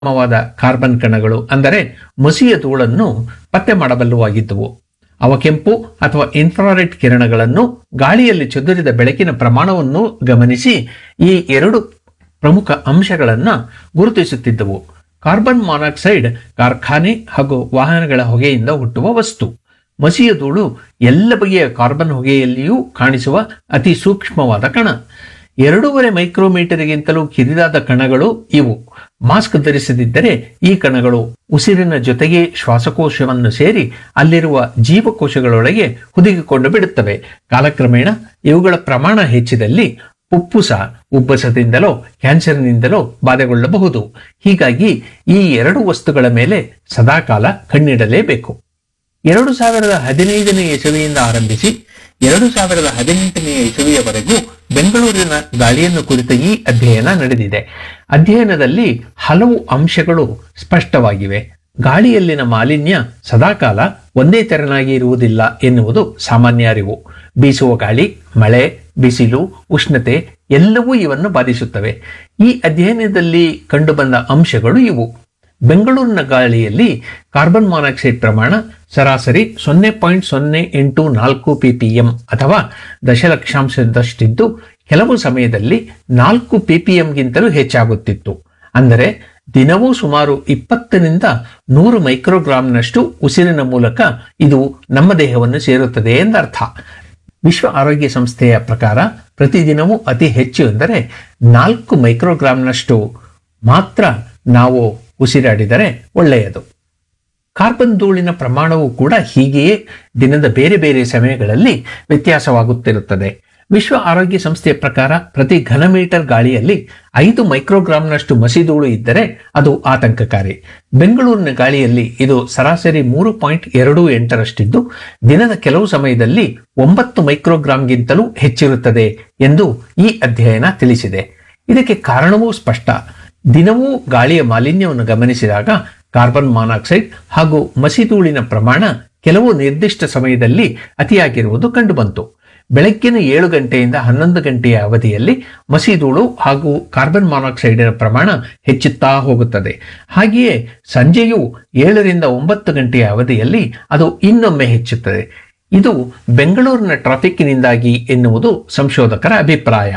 ವಾದ ಕಾರ್ಬನ್ ಕಣಗಳು ಅಂದರೆ ಮಸಿಯ ಧೂಳನ್ನು ಪತ್ತೆ ಮಾಡಬಲ್ಲವಾಗಿದ್ದವು ಅವ ಕೆಂಪು ಅಥವಾ ಇನ್ಫ್ರಾರೆಡ್ ಕಿರಣಗಳನ್ನು ಗಾಳಿಯಲ್ಲಿ ಚದುರಿದ ಬೆಳಕಿನ ಪ್ರಮಾಣವನ್ನು ಗಮನಿಸಿ ಈ ಎರಡು ಪ್ರಮುಖ ಅಂಶಗಳನ್ನು ಗುರುತಿಸುತ್ತಿದ್ದವು ಕಾರ್ಬನ್ ಮಾನಾಕ್ಸೈಡ್ ಕಾರ್ಖಾನೆ ಹಾಗೂ ವಾಹನಗಳ ಹೊಗೆಯಿಂದ ಹುಟ್ಟುವ ವಸ್ತು ಮಸಿಯ ಧೂಳು ಎಲ್ಲ ಬಗೆಯ ಕಾರ್ಬನ್ ಹೊಗೆಯಲ್ಲಿಯೂ ಕಾಣಿಸುವ ಅತಿ ಸೂಕ್ಷ್ಮವಾದ ಕಣ ಎರಡೂವರೆ ಮೈಕ್ರೋಮೀಟರ್ಗಿಂತಲೂ ಕಿರಿದಾದ ಕಣಗಳು ಇವು ಮಾಸ್ಕ್ ಧರಿಸದಿದ್ದರೆ ಈ ಕಣಗಳು ಉಸಿರಿನ ಜೊತೆಗೆ ಶ್ವಾಸಕೋಶವನ್ನು ಸೇರಿ ಅಲ್ಲಿರುವ ಜೀವಕೋಶಗಳೊಳಗೆ ಹುದುಗಿಕೊಂಡು ಬಿಡುತ್ತವೆ ಕಾಲಕ್ರಮೇಣ ಇವುಗಳ ಪ್ರಮಾಣ ಹೆಚ್ಚಿದಲ್ಲಿ ಉಪ್ಪುಸ ಉಬ್ಬಸದಿಂದಲೋ ಕ್ಯಾನ್ಸರ್ನಿಂದಲೋ ಬಾಧೆಗೊಳ್ಳಬಹುದು ಹೀಗಾಗಿ ಈ ಎರಡು ವಸ್ತುಗಳ ಮೇಲೆ ಸದಾಕಾಲ ಕಣ್ಣಿಡಲೇಬೇಕು ಎರಡು ಸಾವಿರದ ಹದಿನೈದನೇ ಇಸವಿಯಿಂದ ಆರಂಭಿಸಿ ಎರಡು ಸಾವಿರದ ಹದಿನೆಂಟನೇ ಇಸವಿಯವರೆಗೂ ಬೆಂಗಳೂರಿನ ಗಾಳಿಯನ್ನು ಕುರಿತ ಈ ಅಧ್ಯಯನ ನಡೆದಿದೆ ಅಧ್ಯಯನದಲ್ಲಿ ಹಲವು ಅಂಶಗಳು ಸ್ಪಷ್ಟವಾಗಿವೆ ಗಾಳಿಯಲ್ಲಿನ ಮಾಲಿನ್ಯ ಸದಾಕಾಲ ಒಂದೇ ತೆರನಾಗಿ ಇರುವುದಿಲ್ಲ ಎನ್ನುವುದು ಸಾಮಾನ್ಯ ಅರಿವು ಬೀಸುವ ಗಾಳಿ ಮಳೆ ಬಿಸಿಲು ಉಷ್ಣತೆ ಎಲ್ಲವೂ ಇವನ್ನು ಬಾಧಿಸುತ್ತವೆ ಈ ಅಧ್ಯಯನದಲ್ಲಿ ಕಂಡುಬಂದ ಅಂಶಗಳು ಇವು ಬೆಂಗಳೂರಿನ ಗಾಳಿಯಲ್ಲಿ ಕಾರ್ಬನ್ ಮಾನಾಕ್ಸೈಡ್ ಪ್ರಮಾಣ ಸರಾಸರಿ ಸೊನ್ನೆ ಪಾಯಿಂಟ್ ಸೊನ್ನೆ ಎಂಟು ನಾಲ್ಕು ಪಿಪಿಎಂ ಅಥವಾ ದಶಲಕ್ಷಾಂಶದಷ್ಟಿದ್ದು ಕೆಲವು ಸಮಯದಲ್ಲಿ ನಾಲ್ಕು ಪಿಪಿಎಂಗಿಂತಲೂ ಹೆಚ್ಚಾಗುತ್ತಿತ್ತು ಅಂದರೆ ದಿನವೂ ಸುಮಾರು ಇಪ್ಪತ್ತರಿಂದ ನೂರು ಮೈಕ್ರೋಗ್ರಾಂನಷ್ಟು ಉಸಿರಿನ ಮೂಲಕ ಇದು ನಮ್ಮ ದೇಹವನ್ನು ಸೇರುತ್ತದೆ ಎಂದರ್ಥ ವಿಶ್ವ ಆರೋಗ್ಯ ಸಂಸ್ಥೆಯ ಪ್ರಕಾರ ಪ್ರತಿದಿನವೂ ಅತಿ ಹೆಚ್ಚು ಎಂದರೆ ನಾಲ್ಕು ಮೈಕ್ರೋಗ್ರಾಂನಷ್ಟು ಮಾತ್ರ ನಾವು ಉಸಿರಾಡಿದರೆ ಒಳ್ಳೆಯದು ಕಾರ್ಬನ್ ಧೂಳಿನ ಪ್ರಮಾಣವು ಕೂಡ ಹೀಗೆಯೇ ದಿನದ ಬೇರೆ ಬೇರೆ ಸಮಯಗಳಲ್ಲಿ ವ್ಯತ್ಯಾಸವಾಗುತ್ತಿರುತ್ತದೆ ವಿಶ್ವ ಆರೋಗ್ಯ ಸಂಸ್ಥೆಯ ಪ್ರಕಾರ ಪ್ರತಿ ಘನಮೀಟರ್ ಗಾಳಿಯಲ್ಲಿ ಐದು ಮೈಕ್ರೋಗ್ರಾಂನಷ್ಟು ಮಸಿಧೂಳು ಇದ್ದರೆ ಅದು ಆತಂಕಕಾರಿ ಬೆಂಗಳೂರಿನ ಗಾಳಿಯಲ್ಲಿ ಇದು ಸರಾಸರಿ ಮೂರು ಪಾಯಿಂಟ್ ಎರಡು ಎಂಟರಷ್ಟಿದ್ದು ದಿನದ ಕೆಲವು ಸಮಯದಲ್ಲಿ ಒಂಬತ್ತು ಮೈಕ್ರೋಗ್ರಾಂಗಿಂತಲೂ ಹೆಚ್ಚಿರುತ್ತದೆ ಎಂದು ಈ ಅಧ್ಯಯನ ತಿಳಿಸಿದೆ ಇದಕ್ಕೆ ಕಾರಣವೂ ಸ್ಪಷ್ಟ ದಿನವೂ ಗಾಳಿಯ ಮಾಲಿನ್ಯವನ್ನು ಗಮನಿಸಿದಾಗ ಕಾರ್ಬನ್ ಮಾನಾಕ್ಸೈಡ್ ಹಾಗೂ ಮಸಿಧೂಳಿನ ಪ್ರಮಾಣ ಕೆಲವು ನಿರ್ದಿಷ್ಟ ಸಮಯದಲ್ಲಿ ಅತಿಯಾಗಿರುವುದು ಕಂಡುಬಂತು ಬೆಳಗ್ಗಿನ ಏಳು ಗಂಟೆಯಿಂದ ಹನ್ನೊಂದು ಗಂಟೆಯ ಅವಧಿಯಲ್ಲಿ ಮಸಿಧೂಳು ಹಾಗೂ ಕಾರ್ಬನ್ ಮಾನಾಕ್ಸೈಡಿನ ಪ್ರಮಾಣ ಹೆಚ್ಚುತ್ತಾ ಹೋಗುತ್ತದೆ ಹಾಗೆಯೇ ಸಂಜೆಯು ಏಳರಿಂದ ಒಂಬತ್ತು ಗಂಟೆಯ ಅವಧಿಯಲ್ಲಿ ಅದು ಇನ್ನೊಮ್ಮೆ ಹೆಚ್ಚುತ್ತದೆ ಇದು ಬೆಂಗಳೂರಿನ ಟ್ರಾಫಿಕ್ನಿಂದಾಗಿ ಎನ್ನುವುದು ಸಂಶೋಧಕರ ಅಭಿಪ್ರಾಯ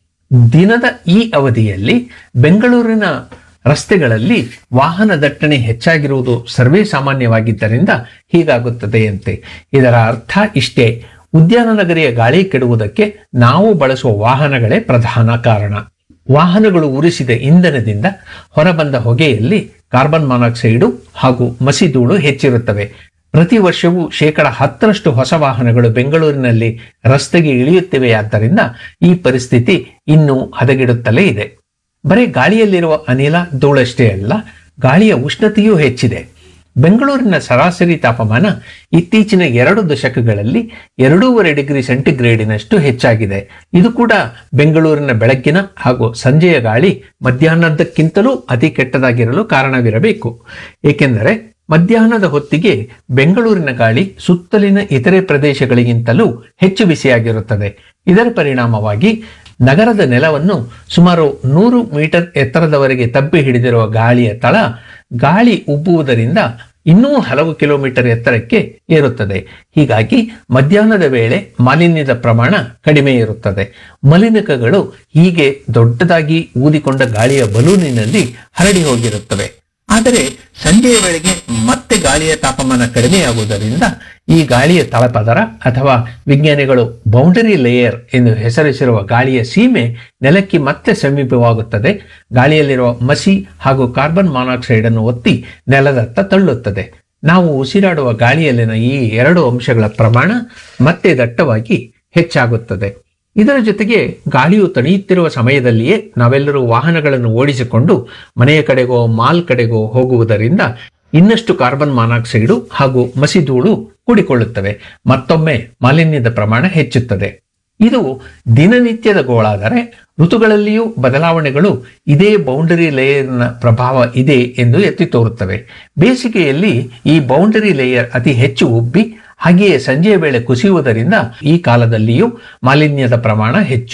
ದಿನದ ಈ ಅವಧಿಯಲ್ಲಿ ಬೆಂಗಳೂರಿನ ರಸ್ತೆಗಳಲ್ಲಿ ವಾಹನ ದಟ್ಟಣೆ ಹೆಚ್ಚಾಗಿರುವುದು ಸರ್ವೇ ಸಾಮಾನ್ಯವಾಗಿದ್ದರಿಂದ ಹೀಗಾಗುತ್ತದೆಯಂತೆ ಇದರ ಅರ್ಥ ಇಷ್ಟೇ ಉದ್ಯಾನ ನಗರಿಯ ಗಾಳಿ ಕೆಡುವುದಕ್ಕೆ ನಾವು ಬಳಸುವ ವಾಹನಗಳೇ ಪ್ರಧಾನ ಕಾರಣ ವಾಹನಗಳು ಉರಿಸಿದ ಇಂಧನದಿಂದ ಹೊರಬಂದ ಹೊಗೆಯಲ್ಲಿ ಕಾರ್ಬನ್ ಮಾನಾಕ್ಸೈಡು ಹಾಗೂ ಮಸಿಧೂಳು ಹೆಚ್ಚಿರುತ್ತವೆ ಪ್ರತಿ ವರ್ಷವೂ ಶೇಕಡ ಹತ್ತರಷ್ಟು ಹೊಸ ವಾಹನಗಳು ಬೆಂಗಳೂರಿನಲ್ಲಿ ರಸ್ತೆಗೆ ಇಳಿಯುತ್ತಿವೆಯಾದ್ದರಿಂದ ಈ ಪರಿಸ್ಥಿತಿ ಇನ್ನೂ ಹದಗೆಡುತ್ತಲೇ ಇದೆ ಬರೀ ಗಾಳಿಯಲ್ಲಿರುವ ಅನಿಲ ಧೂಳಷ್ಟೇ ಅಲ್ಲ ಗಾಳಿಯ ಉಷ್ಣತೆಯೂ ಹೆಚ್ಚಿದೆ ಬೆಂಗಳೂರಿನ ಸರಾಸರಿ ತಾಪಮಾನ ಇತ್ತೀಚಿನ ಎರಡು ದಶಕಗಳಲ್ಲಿ ಎರಡೂವರೆ ಡಿಗ್ರಿ ಸೆಂಟಿಗ್ರೇಡಿನಷ್ಟು ಹೆಚ್ಚಾಗಿದೆ ಇದು ಕೂಡ ಬೆಂಗಳೂರಿನ ಬೆಳಗ್ಗಿನ ಹಾಗೂ ಸಂಜೆಯ ಗಾಳಿ ಮಧ್ಯಾಹ್ನದಕ್ಕಿಂತಲೂ ಅತಿ ಕೆಟ್ಟದಾಗಿರಲು ಕಾರಣವಿರಬೇಕು ಏಕೆಂದರೆ ಮಧ್ಯಾಹ್ನದ ಹೊತ್ತಿಗೆ ಬೆಂಗಳೂರಿನ ಗಾಳಿ ಸುತ್ತಲಿನ ಇತರೆ ಪ್ರದೇಶಗಳಿಗಿಂತಲೂ ಹೆಚ್ಚು ಬಿಸಿಯಾಗಿರುತ್ತದೆ ಇದರ ಪರಿಣಾಮವಾಗಿ ನಗರದ ನೆಲವನ್ನು ಸುಮಾರು ನೂರು ಮೀಟರ್ ಎತ್ತರದವರೆಗೆ ತಬ್ಬಿ ಹಿಡಿದಿರುವ ಗಾಳಿಯ ತಳ ಗಾಳಿ ಉಬ್ಬುವುದರಿಂದ ಇನ್ನೂ ಹಲವು ಕಿಲೋಮೀಟರ್ ಎತ್ತರಕ್ಕೆ ಏರುತ್ತದೆ ಹೀಗಾಗಿ ಮಧ್ಯಾಹ್ನದ ವೇಳೆ ಮಾಲಿನ್ಯದ ಪ್ರಮಾಣ ಕಡಿಮೆ ಇರುತ್ತದೆ ಮಲಿನಕಗಳು ಹೀಗೆ ದೊಡ್ಡದಾಗಿ ಊದಿಕೊಂಡ ಗಾಳಿಯ ಬಲೂನಿನಲ್ಲಿ ಹರಡಿ ಹೋಗಿರುತ್ತವೆ ಆದರೆ ಸಂಜೆಯ ವೇಳೆಗೆ ಮತ್ತೆ ಗಾಳಿಯ ತಾಪಮಾನ ಕಡಿಮೆಯಾಗುವುದರಿಂದ ಈ ಗಾಳಿಯ ತಳಪದರ ಅಥವಾ ವಿಜ್ಞಾನಿಗಳು ಬೌಂಡರಿ ಲೇಯರ್ ಎಂದು ಹೆಸರಿಸಿರುವ ಗಾಳಿಯ ಸೀಮೆ ನೆಲಕ್ಕೆ ಮತ್ತೆ ಸಮೀಪವಾಗುತ್ತದೆ ಗಾಳಿಯಲ್ಲಿರುವ ಮಸಿ ಹಾಗೂ ಕಾರ್ಬನ್ ಮಾನಾಕ್ಸೈಡ್ ಅನ್ನು ಒತ್ತಿ ನೆಲದತ್ತ ತಳ್ಳುತ್ತದೆ ನಾವು ಉಸಿರಾಡುವ ಗಾಳಿಯಲ್ಲಿನ ಈ ಎರಡು ಅಂಶಗಳ ಪ್ರಮಾಣ ಮತ್ತೆ ದಟ್ಟವಾಗಿ ಹೆಚ್ಚಾಗುತ್ತದೆ ಇದರ ಜೊತೆಗೆ ಗಾಳಿಯು ತಣಿಯುತ್ತಿರುವ ಸಮಯದಲ್ಲಿಯೇ ನಾವೆಲ್ಲರೂ ವಾಹನಗಳನ್ನು ಓಡಿಸಿಕೊಂಡು ಮನೆಯ ಕಡೆಗೋ ಮಾಲ್ ಕಡೆಗೋ ಹೋಗುವುದರಿಂದ ಇನ್ನಷ್ಟು ಕಾರ್ಬನ್ ಮಾನಾಕ್ಸೈಡು ಹಾಗೂ ಮಸಿಧೂಳು ಕೂಡಿಕೊಳ್ಳುತ್ತವೆ ಮತ್ತೊಮ್ಮೆ ಮಾಲಿನ್ಯದ ಪ್ರಮಾಣ ಹೆಚ್ಚುತ್ತದೆ ಇದು ದಿನನಿತ್ಯದ ಗೋಳಾದರೆ ಋತುಗಳಲ್ಲಿಯೂ ಬದಲಾವಣೆಗಳು ಇದೇ ಬೌಂಡರಿ ಲೇಯರ್ನ ಪ್ರಭಾವ ಇದೆ ಎಂದು ಎತ್ತಿ ತೋರುತ್ತವೆ ಬೇಸಿಗೆಯಲ್ಲಿ ಈ ಬೌಂಡರಿ ಲೇಯರ್ ಅತಿ ಹೆಚ್ಚು ಉಬ್ಬಿ ಹಾಗೆಯೇ ಸಂಜೆಯ ವೇಳೆ ಕುಸಿಯುವುದರಿಂದ ಈ ಕಾಲದಲ್ಲಿಯೂ ಮಾಲಿನ್ಯದ ಪ್ರಮಾಣ ಹೆಚ್ಚು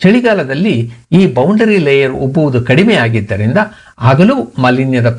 ಚಳಿಗಾಲದಲ್ಲಿ ಈ ಬೌಂಡರಿ ಲೇಯರ್ ಉಬ್ಬುವುದು ಕಡಿಮೆ ಆಗಿದ್ದರಿಂದ ಆಗಲೂ ಮಾಲಿನ್ಯದ